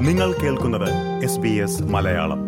നിങ്ങൾ കേൾക്കുന്നത് S B S Malayalam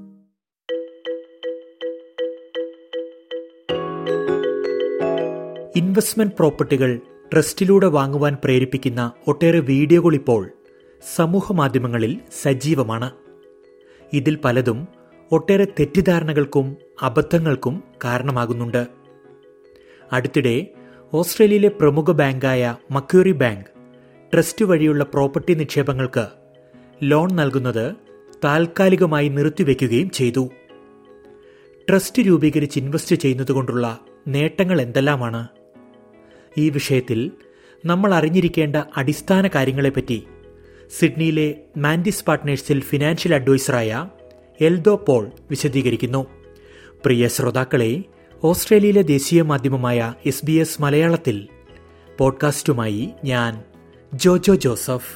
investment പ്രോപ്പർട്ടികൾ ട്രസ്റ്റിലൂടെ വാങ്ങുവാൻ പ്രേരിപ്പിക്കുന്ന ഒട്ടേറെ വീഡിയോകൾ ഇപ്പോൾ സമൂഹ മാധ്യമങ്ങളിൽ സജീവമാണ് ഇതിൽ പലതും ഒട്ടേറെ തെറ്റിദ്ധാരണകൾക്കും അബദ്ധങ്ങൾക്കും കാരണമാകുന്നുണ്ട് അടുത്തിടെ ഓസ്ട്രേലിയയിലെ പ്രമുഖ ബാങ്കായ മക്യൂറി ബാങ്ക് ട്രസ്റ്റ് വഴിയുള്ള പ്രോപ്പർട്ടി നിക്ഷേപങ്ങൾക്ക് ലോൺ നൽകുന്നത് താൽക്കാലികമായി നിർത്തിവെക്കുകയും ചെയ്തു ട്രസ്റ്റ് രൂപീകരിച്ച് ഇൻവെസ്റ്റ് ചെയ്യുന്നതുകൊണ്ടുള്ള നേട്ടങ്ങൾ എന്തെല്ലാമാണ് ഈ വിഷയത്തിൽ നമ്മൾ അറിഞ്ഞിരിക്കേണ്ട അടിസ്ഥാന കാര്യങ്ങളെപ്പറ്റി സിഡ്നിയിലെ മാൻഡിസ് പാർട്ട്നേഴ്സിൽ ഫിനാൻഷ്യൽ അഡ്വൈസറായ എൽദോ പോൾ വിശദീകരിക്കുന്നു പ്രിയ ശ്രോതാക്കളെ ഓസ്ട്രേലിയയിലെ ദേശീയ മാധ്യമമായ എസ് ബി എസ് മലയാളത്തിൽ പോഡ്കാസ്റ്റുമായി ഞാൻ ജോജോ ജോസഫ്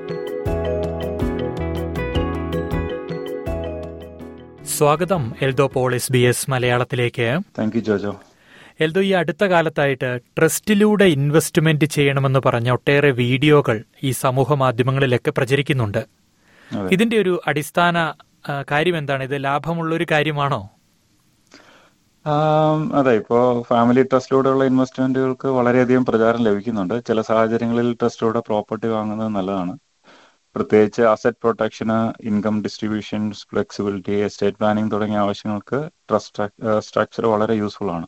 സ്വാഗതം Eldo Paul S B S മലയാളത്തിലേക്ക് താങ്ക് യു ജോജോ എൽദോ ഈ അടുത്ത കാലത്തായിട്ട് ട്രസ്റ്റിലൂടെ ഇൻവെസ്റ്റ്മെന്റ് ചെയ്യണമെന്ന് പറഞ്ഞ ഒട്ടേറെ വീഡിയോകൾ ഈ സമൂഹ മാധ്യമങ്ങളിലൊക്കെ പ്രചരിക്കുന്നുണ്ട് അതെ. ഇതിന്റെ ഒരു അടിസ്ഥാന ആ, കാര്യം എന്താണ് ഇത് ലാഭമുള്ള ഒരു കാര്യമാണോ ആം, അതെ ഇപ്പോ ഫാമിലി ട്രസ്റ്റിലൂടെയുള്ള ഇൻവെസ്റ്റ്മെന്റുകൾക്ക് വളരെയധികം പ്രചാരം ലഭിക്കുന്നുണ്ട് ചില സാഹചര്യങ്ങളിൽ ട്രസ്റ്റിലൂടെ പ്രോപ്പർട്ടി വാങ്ങുന്നത് നല്ലതാണ് പ്രത്യേകിച്ച് അസറ്റ് പ്രൊട്ടക്ഷന് income distributions flexibility estate planning തുടങ്ങിയ ആവശ്യങ്ങൾക്ക് ട്രസ്റ്റ് സ്ട്രക്ചർ വളരെ യൂസ്ഫുൾ ആണ്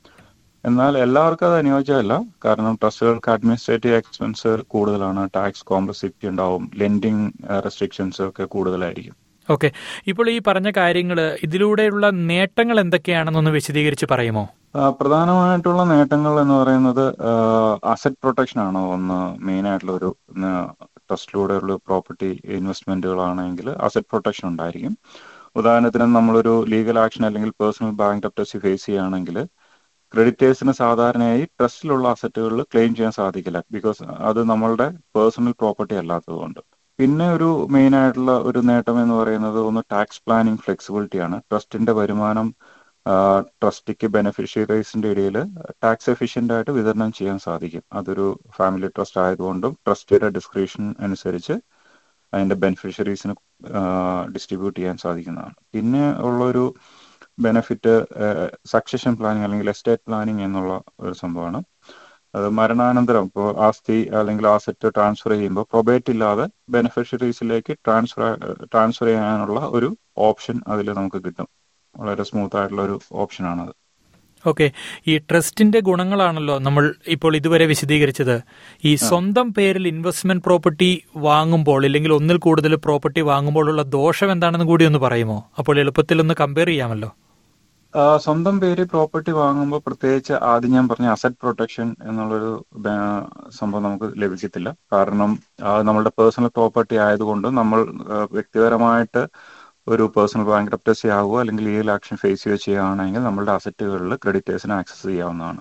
എന്നാൽ എല്ലാവർക്കും അത് അനുയോജ്യമല്ല കാരണം ട്രസ്റ്റുകൾക്ക് അഡ്മിനിസ്ട്രേറ്റീവ് എക്സ്പെൻസ് കൂടുതലാണ് ടാക്സ് കോംപ്ലക്സിറ്റി ഉണ്ടാവും ലെൻഡിങ് റെസ്ട്രിക്ഷൻസ് ഒക്കെ കൂടുതലായിരിക്കും ഓക്കെ ഇപ്പോൾ ഈ പറഞ്ഞ കാര്യങ്ങൾ ഇതിലൂടെയുള്ള നേട്ടങ്ങൾ എന്തൊക്കെയാണെന്നൊന്ന് വിശദീകരിച്ച് പറയുമോ ആ, പ്രധാനമായിട്ടുള്ള നേട്ടങ്ങൾ എന്ന് പറയുന്നത് അസറ്റ് പ്രൊട്ടക്ഷൻ ആണ് ഒന്ന് മെയിൻ ആയിട്ടുള്ള ഒരു ട്രസ്റ്റിലൂടെയുള്ള പ്രോപ്പർട്ടി ഇൻവെസ്റ്റ്മെന്റുകളാണെങ്കിൽ അസറ്റ് പ്രൊട്ടക്ഷൻ ഉണ്ടായിരിക്കും ഉദാഹരണത്തിന് നമ്മളൊരു ലീഗൽ ആക്ഷൻ അല്ലെങ്കിൽ പേഴ്സണൽ ബാങ്ക് ഡെപ്റ്റസി ഫേസ് ചെയ്യുകയാണെങ്കിൽ ക്രെഡിറ്റേഴ്സിന് സാധാരണയായി ട്രസ്റ്റിലുള്ള അസറ്റുകളിൽ ക്ലെയിം ചെയ്യാൻ സാധിക്കില്ല ബിക്കോസ് അത് നമ്മളുടെ പേഴ്സണൽ പ്രോപ്പർട്ടി അല്ലാത്തതുകൊണ്ട് പിന്നെ ഒരു മെയിൻ ആയിട്ടുള്ള ഒരു നേട്ടം എന്ന് പറയുന്നത് ഒന്ന് ടാക്സ് പ്ലാനിങ് ഫ്ലെക്സിബിലിറ്റി ആണ് ട്രസ്റ്റിന്റെ വരുമാനം ട്രസ്റ്റിക്ക് ബെനിഫിഷ്യറീസിന്റെ ഇടയിൽ ടാക്സ് എഫിഷ്യന്റ് ആയിട്ട് വിതരണം ചെയ്യാൻ സാധിക്കും അതൊരു ഫാമിലി ട്രസ്റ്റ് ആയതുകൊണ്ടും ട്രസ്റ്റിയുടെ ഡിസ്ക്രിപ്ഷൻ അനുസരിച്ച് അതിന്റെ ബെനിഫിഷ്യറീസിന് ഡിസ്ട്രിബ്യൂട്ട് ചെയ്യാൻ സാധിക്കുന്നതാണ് പിന്നെ ഉള്ളൊരു ബെനിഫിറ്റ് സക്സഷൻ പ്ലാനിങ് അല്ലെങ്കിൽ എസ്റ്റേറ്റ് പ്ലാനിങ് എന്നുള്ള ഒരു സംഭവമാണ് അത് മരണാനന്തരം ഇപ്പോൾ ആസ്തി അല്ലെങ്കിൽ ആസെറ്റ് ട്രാൻസ്ഫർ ചെയ്യുമ്പോൾ പ്രൊബേറ്റ് ഇല്ലാതെ ബെനിഫിഷ്യറീസിലേക്ക് ട്രാൻസ്ഫർ ട്രാൻസ്ഫർ ചെയ്യാനുള്ള ഒരു ഓപ്ഷൻ അതിൽ നമുക്ക് കിട്ടും വളരെ സ്മൂത്ത് ആയിട്ടുള്ള ഒരു ഓപ്ഷനാണ് അത് ഓക്കെ ഈ ട്രസ്റ്റിന്റെ ഗുണങ്ങളാണല്ലോ നമ്മൾ ഇപ്പോൾ ഇതുവരെ വിശദീകരിച്ചത് ഈ സ്വന്തം പേരിൽ ഇൻവെസ്റ്റ്മെന്റ് പ്രോപ്പർട്ടി വാങ്ങുമ്പോൾ ഇല്ലെങ്കിൽ ഒന്നിൽ കൂടുതൽ പ്രോപ്പർട്ടി വാങ്ങുമ്പോഴുള്ള ദോഷം എന്താണെന്ന് കൂടി ഒന്ന് പറയുമോ അപ്പോൾ എളുപ്പത്തിൽ ഒന്ന് കമ്പയർ ചെയ്യാമല്ലോ ആ, സ്വന്തം പേര് പ്രോപ്പർട്ടി വാങ്ങുമ്പോൾ പ്രത്യേകിച്ച് ആദ്യം ഞാൻ പറഞ്ഞ അസറ്റ് പ്രൊട്ടക്ഷൻ എന്നുള്ളൊരു ബ- സംഭവം നമുക്ക് ലഭിക്കത്തില്ല കാരണം ആ, നമ്മളുടെ പേഴ്സണൽ പ്രോപ്പർട്ടി ആയതുകൊണ്ട് നമ്മൾ ആ, വ്യക്തിപരമായിട്ട് ഒരു പേഴ്സണൽ ബാങ്ക് ഡെപ്റ്റസി ആവുകയോ അല്ലെങ്കിൽ ലീഗൽ ആക്ഷൻ ഫേസ് ചെയ്യുകയോ ചെയ്യുകയാണെങ്കിൽ നമ്മളുടെ അസറ്റുകളിൽ ക്രെഡിറ്റേഴ്സിന് ആക്സസ് ചെയ്യാവുന്നതാണ്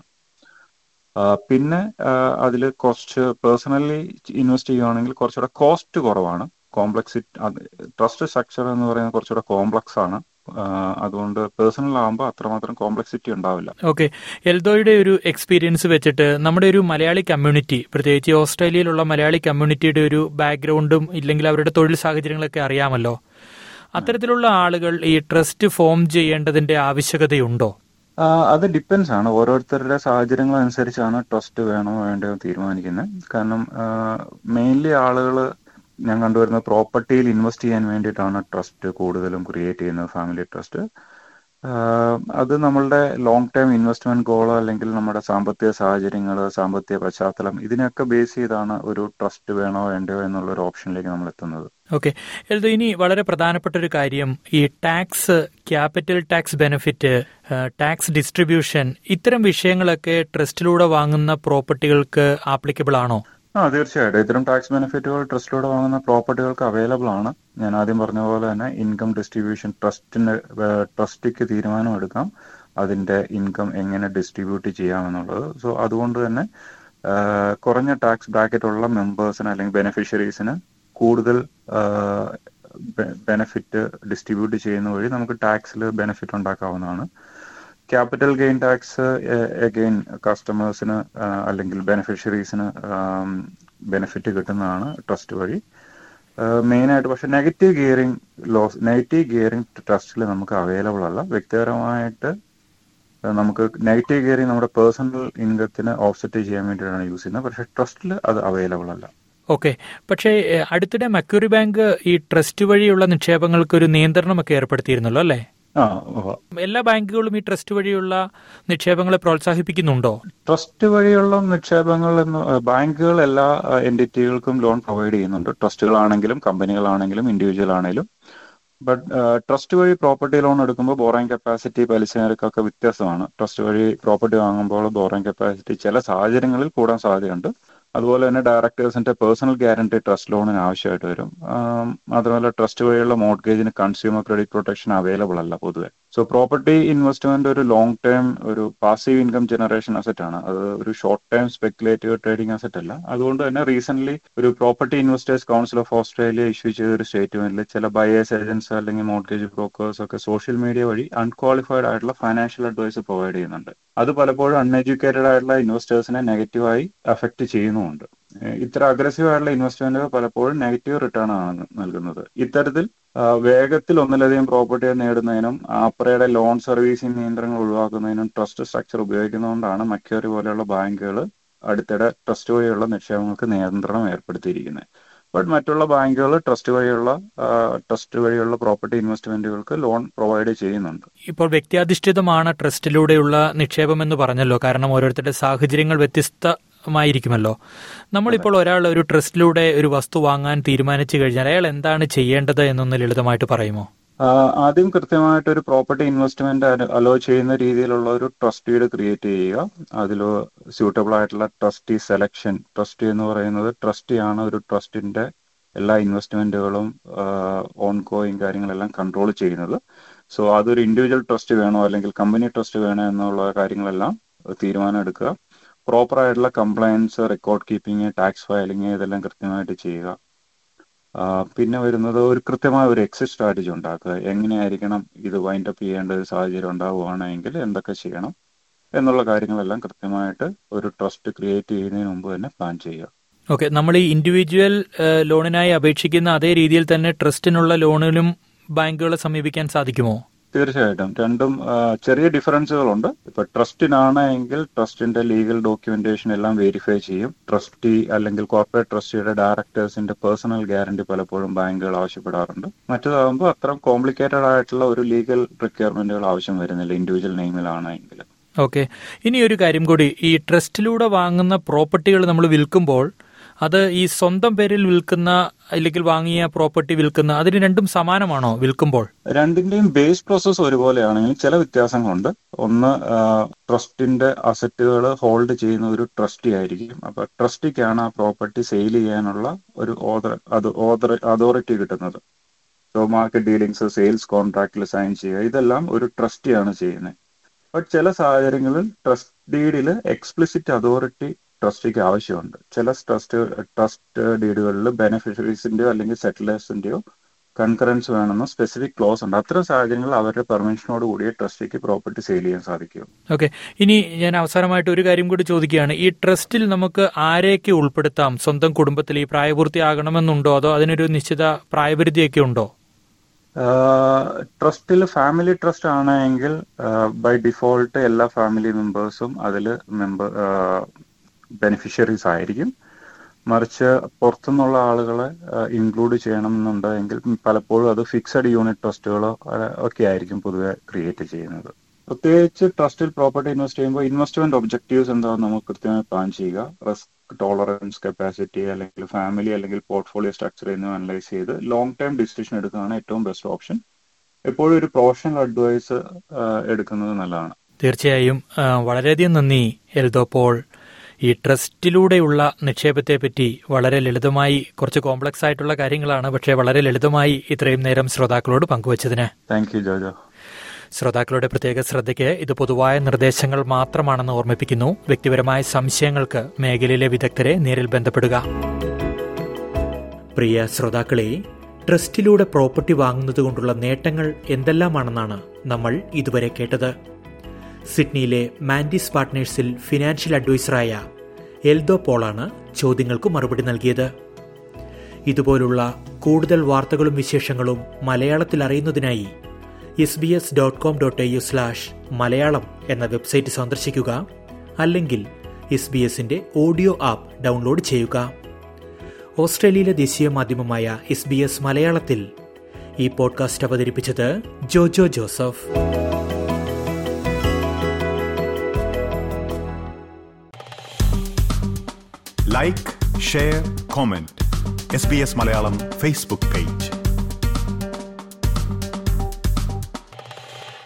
ആ, പിന്നെ അതിൽ കുറച്ച് പേഴ്സണലി ഇൻവെസ്റ്റ് ചെയ്യുകയാണെങ്കിൽ കുറച്ചുകൂടെ കോസ്റ്റ് കുറവാണ് കോംപ്ലക്സിറ്റി ട്രസ്റ്റ് സ്ട്രക്ചർ എന്ന് പറയുന്നത് കുറച്ചുകൂടെ കോംപ്ലക്സ് ആണ് ആ, അതുകൊണ്ട് പേഴ്സണൽ ആകുമ്പോൾ അത്രമാത്രം കോംപ്ലക്സിറ്റി ഉണ്ടാവില്ല ഓക്കെ എൽദോയുടെ ഒരു എക്സ്പീരിയൻസ് വെച്ചിട്ട് നമ്മുടെ ഒരു മലയാളി കമ്മ്യൂണിറ്റി പ്രത്യേകിച്ച് ഓസ്ട്രേലിയയിലുള്ള മലയാളി കമ്മ്യൂണിറ്റിയുടെ ഒരു ബാക്ക്ഗ്രൗണ്ടും ഇല്ലെങ്കിൽ അവരുടെ തൊഴിൽ സാഹചര്യങ്ങളൊക്കെ അറിയാമല്ലോ അത്തരത്തിലുള്ള ആളുകൾ ഈ ട്രസ്റ്റ് ഫോം ചെയ്യേണ്ടതിന്റെ ആവശ്യകതയുണ്ടോ ആ, അത് ഡിപ്പെൻസ് ആണ് ഓരോരുത്തരുടെ സാഹചര്യങ്ങൾ അനുസരിച്ചാണ് ട്രസ്റ്റ് വേണോ വേണ്ടയോ തീരുമാനിക്കുന്നത് കാരണം മെയിൻലി ആളുകൾ ഞാൻ കണ്ടുവരുന്ന പ്രോപ്പർട്ടിയിൽ ഇൻവെസ്റ്റ് ചെയ്യാൻ വേണ്ടിയിട്ടാണ് ട്രസ്റ്റ് കൂടുതലും ക്രിയേറ്റ് ചെയ്യുന്നത് ഫാമിലി ട്രസ്റ്റ് അത് നമ്മളുടെ ലോങ് ടേം ഇൻവെസ്റ്റ്മെന്റ് ഗോൾ അല്ലെങ്കിൽ നമ്മുടെ സാമ്പത്തിക സാഹചര്യങ്ങൾ സാമ്പത്തിക പശ്ചാത്തലം ഇതിനൊക്കെ ബേസ് ചെയ്താണ് ഒരു ട്രസ്റ്റ് വേണോ വേണ്ടയോ എന്നുള്ള ഒരു ഓപ്ഷനിലേക്ക് നമ്മൾ എത്തുന്നത് ഓക്കെ എൽദോ ഇനി വളരെ പ്രധാനപ്പെട്ട ഒരു കാര്യം ഈ tax capital tax benefit tax distribution ഇത്തരം വിഷയങ്ങളൊക്കെ ട്രസ്റ്റിലൂടെ വാങ്ങുന്ന പ്രോപ്പർട്ടികൾക്ക് ആപ്ലിക്കബിൾ ആണോ ആ തീർച്ചയായിട്ടും ഇത്തരം ടാക്സ് ബെനിഫിറ്റുകൾ ട്രസ്റ്റിലൂടെ വാങ്ങുന്ന പ്രോപ്പർട്ടികൾക്ക് അവൈലബിൾ ആണ് ഞാൻ ആദ്യം പറഞ്ഞ പോലെ തന്നെ ഇൻകം ഡിസ്ട്രിബ്യൂഷൻ ട്രസ്റ്റിന് ട്രസ്റ്റിക്ക് തീരുമാനം എടുക്കാം അതിന്റെ ഇൻകം എങ്ങനെ ഡിസ്ട്രിബ്യൂട്ട് ചെയ്യാമെന്നുള്ളത് സോ അതുകൊണ്ട് തന്നെ ആ, കുറഞ്ഞ ടാക്സ് ബ്രാക്കറ്റ് ഉള്ള മെമ്പേഴ്സിന് അല്ലെങ്കിൽ ബെനിഫിഷ്യറീസിന് കൂടുതൽ ബെനിഫിറ്റ് ഡിസ്ട്രിബ്യൂട്ട് ചെയ്യുന്ന വഴി നമുക്ക് ടാക്സിൽ ബെനിഫിറ്റ് ഉണ്ടാക്കാവുന്നതാണ് ക്യാപിറ്റൽ ഗെയിൻ ടാക്സ് അഗെയിൻ കസ്റ്റമേഴ്സിന് അല്ലെങ്കിൽ ബെനിഫിഷ്യറീസിന് ബെനിഫിറ്റ് കിട്ടുന്നതാണ് ട്രസ്റ്റ് വഴി മെയിൻ ആയിട്ട് പക്ഷെ negative gearing loss negative gearing ട്രസ്റ്റിൽ നമുക്ക് അവൈലബിൾ അല്ല വ്യക്തിപരമായിട്ട് നമുക്ക് നെഗറ്റീവ് ഗിയറിംഗ് നമ്മുടെ പേഴ്സണൽ ഇൻകത്തിന് ഓഫ്സെറ്റ് ചെയ്യാൻ വേണ്ടിയിട്ടാണ് യൂസ് ചെയ്യുന്നത് പക്ഷെ ട്രസ്റ്റിൽ അത് അവൈലബിൾ അല്ല ഓക്കെ പക്ഷേ ഏഹ്, അടുത്തിടെ മക്യൂറി ബാങ്ക് ഈ ട്രസ്റ്റ് വഴിയുള്ള നിക്ഷേപങ്ങൾക്ക് ഒരു നിയന്ത്രണമൊക്കെ ഏർപ്പെടുത്തിയിരുന്നല്ലോ അല്ലേ ആ ഉവ്വ. എല്ലാ ബാങ്കുകളും ഈ ട്രസ്റ്റ് വഴിയുള്ള നിക്ഷേപങ്ങളെ പ്രോത്സാഹിപ്പിക്കുന്നുണ്ടോ ട്രസ്റ്റ് വഴിയുള്ള നിക്ഷേപങ്ങൾ എന്ന് ബാങ്കുകൾ എല്ലാ എൻറ്റിറ്റികൾക്കും ലോൺ പ്രൊവൈഡ് ചെയ്യുന്നുണ്ട് ട്രസ്റ്റുകളാണെങ്കിലും കമ്പനികളാണെങ്കിലും ഇൻഡിവിജ്വൽ ആണെങ്കിലും ബട്ട് ട്രസ്റ്റ് വഴി പ്രോപ്പർട്ടി ലോൺ എടുക്കുമ്പോൾ ബോറിംഗ് കപ്പാസിറ്റി പലിശ നിരക്കൊക്കെ വ്യത്യാസമാണ് ട്രസ്റ്റ് വഴി പ്രോപ്പർട്ടി വാങ്ങുമ്പോൾ ബോറിംഗ് കപ്പാസിറ്റി ചില സാഹചര്യങ്ങളിൽ കൂടാൻ സാധ്യതയുണ്ട് അതുപോലെ തന്നെ ഡയറക്ടേഴ്സിന്റെ പേഴ്സണൽ ഗ്യാരണ്ടി ട്രസ്റ്റ് ലോണിന് ആവശ്യമായിട്ട് വരും ആം, മാത്രമല്ല ട്രസ്റ്റ് വഴിയുള്ള മോർഗേജിന് കൺസ്യൂമർ ക്രെഡിറ്റ് പ്രൊട്ടക്ഷൻ അവൈലബിൾ അല്ല പൊതുവെ സോ പ്രോപ്പർട്ടി ഇൻവെസ്റ്റ്മെന്റ് ഒരു ലോങ് ടേം ഒരു പാസീവ് ഇൻകം ജനറേഷൻ അസറ്റ് ആണ് അത് ഒരു short term speculative trading asset അല്ല അതുകൊണ്ട് തന്നെ റീസെന്റ് ഒരു property investors council of Australia issue ചെയ്ത ഒരു സ്റ്റേറ്റ്മെന്റിൽ ചില ബയേഴ്സ് ഏജൻസ് അല്ലെങ്കിൽ മോർഗേജ് ബ്രോക്കേഴ്സ് ഒക്കെ സോഷ്യൽ മീഡിയ വഴി അൺക്വാളിഫൈഡ് ആയിട്ടുള്ള ഫൈനാൻഷ്യൽ അഡ്വൈസ് പ്രൊവൈഡ് ചെയ്യുന്നുണ്ട് അത് പലപ്പോഴും അൺഎഡ്യൂക്കേറ്റഡ് ആയിട്ടുള്ള ഇൻവെസ്റ്റേഴ്സിനെ നെഗറ്റീവായി അഫക്ട് ചെയ്യുന്നുമുണ്ട് ഏഹ് ഇത്തരം അഗ്രസീവ് ആയിട്ടുള്ള ഇൻവെസ്റ്റ്മെന്റുകൾ പലപ്പോഴും നെഗറ്റീവ് റിട്ടേൺ ആണ് നൽകുന്നത് ഇത്തരത്തിൽ ആ, വേഗത്തിൽ ഒന്നിലധികം പ്രോപ്പർട്ടികൾ നേടുന്നതിനും ആപ്രയുടെ ലോൺ സർവീസിംഗ് നിയന്ത്രണങ്ങൾ ഒഴിവാക്കുന്നതിനും ട്രസ്റ്റ് സ്ട്രക്ചർ ഉപയോഗിക്കുന്നതുകൊണ്ടാണ് മക്യോറി പോലെയുള്ള ബാങ്കുകൾ അടുത്തിടെ ട്രസ്റ്റ് വഴിയുള്ള നിക്ഷേപങ്ങൾക്ക് നിയന്ത്രണം ഏർപ്പെടുത്തിയിരിക്കുന്നത് ബട്ട് മറ്റുള്ള ബാങ്കുകൾ ട്രസ്റ്റ് വഴിയുള്ള ട്രസ്റ്റ് വഴിയുള്ള പ്രോപ്പർട്ടി ഇൻവെസ്റ്റ്മെന്റുകൾക്ക് ലോൺ പ്രൊവൈഡ് ചെയ്യുന്നുണ്ട് ഇപ്പോൾ വ്യക്തിയാധിഷ്ഠിതമാണ് ട്രസ്റ്റിലൂടെയുള്ള നിക്ഷേപം എന്ന് പറഞ്ഞല്ലോ കാരണം ഓരോരുത്തരുടെ സാഹചര്യങ്ങൾ വ്യത്യസ്തമായിരിക്കുമല്ലോ നമ്മളിപ്പോൾ ഒരാൾ ഒരു ട്രസ്റ്റിലൂടെ ഒരു വസ്തു വാങ്ങാൻ തീരുമാനിച്ചു കഴിഞ്ഞാൽ അയാൾ എന്താണ് ചെയ്യേണ്ടത് എന്നൊന്ന് ലളിതമായിട്ട് പറയുമോ ആ, ആദ്യം കൃത്യമായിട്ട് ഒരു പ്രോപ്പർട്ടി ഇൻവെസ്റ്റ്മെന്റ് അലോ ചെയ്യുന്ന രീതിയിലുള്ള ഒരു ട്രസ്റ്റീഡ് ക്രിയേറ്റ് ചെയ്യുക അതിൽ സ്യൂട്ടബിൾ ആയിട്ടുള്ള ട്രസ്റ്റി സെലക്ഷൻ ട്രസ്റ്റി എന്ന് പറയുന്നത് ട്രസ്റ്റിയാണ് ഒരു ട്രസ്റ്റിന്റെ എല്ലാ ഇൻവെസ്റ്റ്മെന്റുകളും ഓൺ ഗോയിങ് കാര്യങ്ങളെല്ലാം കൺട്രോൾ ചെയ്യുന്നത് സോ അതൊരു ഇൻഡിവിജ്വൽ ട്രസ്റ്റ് വേണോ അല്ലെങ്കിൽ കമ്പനി ട്രസ്റ്റ് വേണോ എന്നുള്ള കാര്യങ്ങളെല്ലാം തീരുമാനം എടുക്കുക പ്രോപ്പർ ആയിട്ടുള്ള compliance record keeping tax filing ഇതെല്ലാം കൃത്യമായിട്ട് ചെയ്യുക ആ, പിന്നെ വരുന്നത് ഒരു കൃത്യമായ ഒരു എക്സിറ്റ് സ്ട്രാറ്റജി ഉണ്ടാക്കുക എങ്ങനെയായിരിക്കണം ഇത് വൈൻഡ് അപ്പ് ചെയ്യേണ്ട ഒരു സാഹചര്യം ഉണ്ടാവുകയാണെങ്കിൽ എന്തൊക്കെ ചെയ്യണം എന്നുള്ള കാര്യങ്ങളെല്ലാം കൃത്യമായിട്ട് ഒരു ട്രസ്റ്റ് ക്രിയേറ്റ് ചെയ്യുന്നതിന് മുമ്പ് തന്നെ പ്ലാൻ ചെയ്യുക ഓക്കെ നമ്മൾ ഈ ഇൻഡിവിജ്വൽ ഏഹ്, ലോണിനായി അപേക്ഷിക്കുന്ന അതേ രീതിയിൽ തന്നെ ട്രസ്റ്റിനുള്ള ലോണിലും ബാങ്കുകളെ സമീപിക്കാൻ സാധിക്കുമോ തീർച്ചയായിട്ടും രണ്ടും ആ, ചെറിയ ഡിഫറൻസുകളുണ്ട് ഇപ്പൊ ട്രസ്റ്റിനാണ് എങ്കിൽ ട്രസ്റ്റിന്റെ ലീഗൽ ഡോക്യുമെന്റേഷൻ എല്ലാം വെരിഫൈ ചെയ്യും ട്രസ്റ്റി അല്ലെങ്കിൽ കോർപ്പറേറ്റ് ട്രസ്റ്റിയുടെ ഡയറക്ടേഴ്സിന്റെ പേഴ്സണൽ ഗ്യാരണ്ടി പലപ്പോഴും ബാങ്കുകൾ ആവശ്യപ്പെടാറുണ്ട് മറ്റേതാകുമ്പോൾ അത്ര കോംപ്ലിക്കേറ്റഡ് ആയിട്ടുള്ള ഒരു ലീഗൽ റിക്വയർമെന്റുകൾ ആവശ്യം വരുന്നില്ല ഇൻഡിവിജ്വൽ നെയിമിലാണ് എങ്കിൽ ഓക്കെ ഇനി ഒരു കാര്യം കൂടി ഈ ട്രസ്റ്റിലൂടെ വാങ്ങുന്ന പ്രോപ്പർട്ടികൾ നമ്മൾ വിൽക്കുമ്പോൾ അത് ഈ സ്വന്തം പേരിൽ വിൽക്കുന്ന അല്ലെങ്കിൽ വാങ്ങിയ പ്രോപ്പർട്ടി വിൽക്കുന്ന അതിന് രണ്ടും സമാനമാണോ വിൽക്കുമ്പോൾ രണ്ടിന്റെയും ബേസ് പ്രോസസ് ഒരുപോലെയാണെങ്കിലും ചില വ്യത്യാസങ്ങളുണ്ട് ഒന്ന് ട്രസ്റ്റിന്റെ അസറ്റുകൾ ഹോൾഡ് ചെയ്യുന്ന ഒരു ട്രസ്റ്റി ആയിരിക്കും അപ്പൊ ട്രസ്റ്റിക്കാണ് ആ പ്രോപ്പർട്ടി സെയിൽ ചെയ്യാനുള്ള ഒരു ഓതർ അത് ഓതർ അതോറിറ്റി കിട്ടുന്നത് സോ മാർക്കറ്റ് ഡീലിങ്സ് സെയിൽസ് കോൺട്രാക്റ്റിൽ സൈൻ ചെയ്യുക ഇതെല്ലാം ഒരു ട്രസ്റ്റിയാണ് ചെയ്യുന്നത് ബട്ട് ചില സാഹചര്യങ്ങളിൽ ട്രസ്റ്റ് ഡീഡിൽ എക്സ്പ്ലിസിറ്റ് അതോറിറ്റി ട്രസ്റ്റിക്ക് ആവശ്യമുണ്ട് ചില ട്രസ്റ്റ് ട്രസ്റ്റ് ഡീഡുകളിൽ ബെനിഫിഷ്യറീസിന്റെയോ അല്ലെങ്കിൽ സെറ്റിലേഴ്സിന്റെയോ കൺകറൻസ് വേണമെന്ന് സ്പെസിഫിക് ക്ലോസ് ഉണ്ട് അത്തരം സാഹചര്യങ്ങളിൽ അവരുടെ പെർമിഷനോട് കൂടിയ ട്രസ്റ്റിക്ക് പ്രോപ്പർട്ടി സെയിൽ ചെയ്യാൻ സാധിക്കും ഓക്കെ ഇനി ഞാൻ അവസാനമായിട്ട് ഒരു കാര്യം കൂടി ചോദിക്കുകയാണ് ഈ ട്രസ്റ്റിൽ നമുക്ക് ആരെയൊക്കെ ഉൾപ്പെടുത്താം സ്വന്തം കുടുംബത്തിൽ ഈ പ്രായപൂർത്തിയാകണമെന്നുണ്ടോ അതോ അതിനൊരു നിശ്ചിത പ്രായപരിധിയൊക്കെ ഉണ്ടോ ട്രസ്റ്റിൽ ഫാമിലി ട്രസ്റ്റ് ആണെങ്കിൽ ബൈ ഡിഫോൾട്ട് എല്ലാ ഫാമിലി മെമ്പേഴ്സും അതിൽ മെമ്പർ ബെനിഫിഷ്യറീസ് ആയിരിക്കും മറിച്ച് പുറത്തുനിന്നുള്ള ആളുകളെ ഇൻക്ലൂഡ് ചെയ്യണമെന്നുണ്ടെങ്കിൽ പലപ്പോഴും അത് ഫിക്സഡ് യൂണിറ്റ് ട്രസ്റ്റുകളോ ഒക്കെ ആയിരിക്കും പൊതുവെ ക്രിയേറ്റ് ചെയ്യുന്നത് പ്രത്യേകിച്ച് ട്രസ്റ്റിൽ പ്രോപ്പർട്ടി ഇൻവെസ്റ്റ് ചെയ്യുമ്പോൾ ഇൻവെസ്റ്റ്മെന്റ് ഒബ്ജക്റ്റീവ്സ് എന്താണെന്ന് നമുക്ക് കൃത്യമായി പ്ലാൻ ചെയ്യുക റിസ്ക് ടോളറൻസ് കപ്പാസിറ്റി അല്ലെങ്കിൽ ഫാമിലി അല്ലെങ്കിൽ പോർട്ട്ഫോളിയോ സ്ട്രക്ചർ എന്നിവ അനലൈസ് ചെയ്ത് ലോങ് ടൈം ഡിസിഷൻ എടുക്കുകയാണ് ഏറ്റവും ബെസ്റ്റ് ഓപ്ഷൻ എപ്പോഴും ഒരു പ്രൊഫഷണൽ അഡ്വൈസ് എടുക്കുന്നത് നല്ലതാണ് തീർച്ചയായും ആ, വളരെയധികം നന്ദി എൽദോ പോൾ ഈ ട്രസ്റ്റിലൂടെയുള്ള നിക്ഷേപത്തെ പറ്റി വളരെ ലളിതമായി കുറച്ച് കോംപ്ലക്സ് ആയിട്ടുള്ള കാര്യങ്ങളാണ് പക്ഷേ വളരെ ലളിതമായി ഇത്രയും നേരം ശ്രോതാക്കളോട് പങ്കുവച്ചതിന് താങ്ക് യു ജോജോ ശ്രോതാക്കളുടെ പ്രത്യേക ശ്രദ്ധയ്ക്ക് ഇത് പൊതുവായ നിർദ്ദേശങ്ങൾ മാത്രമാണെന്ന് ഓർമ്മിപ്പിക്കുന്നു വ്യക്തിപരമായ സംശയങ്ങൾക്ക് മേഖലയിലെ വിദഗ്ധരെ നേരിൽ ബന്ധപ്പെടുക പ്രിയ ശ്രോതാക്കളെ ട്രസ്റ്റിലൂടെ പ്രോപ്പർട്ടി വാങ്ങുന്നത് കൊണ്ടുള്ള നേട്ടങ്ങൾ എന്തെല്ലാമാണെന്നാണ് നമ്മൾ ഇതുവരെ കേട്ടത് സിഡ്നിയിലെ മാൻഡിസ് പാർട്ട്നേഴ്സിൽ ഫിനാൻഷ്യൽ അഡ്വൈസറായ എൽദോ പോളാണ് ചോദ്യങ്ങൾക്ക് മറുപടി നൽകിയത് ഇതുപോലുള്ള കൂടുതൽ വാർത്തകളും വിശേഷങ്ങളും മലയാളത്തിൽ അറിയുന്നതിനായി S B S dot com dot A U slash Malayalam എന്ന വെബ്സൈറ്റ് സന്ദർശിക്കുക അല്ലെങ്കിൽ എസ് ബി എസിന്റെ ഓഡിയോ ആപ്പ് ഡൗൺലോഡ് ചെയ്യുക ഓസ്ട്രേലിയയിലെ ദേശീയ മാധ്യമമായ എസ് ബി എസ് മലയാളത്തിൽ ഈ പോഡ്കാസ്റ്റ് അവതരിപ്പിച്ചത് Jojo Joseph like share comment S B S Malayalam Facebook page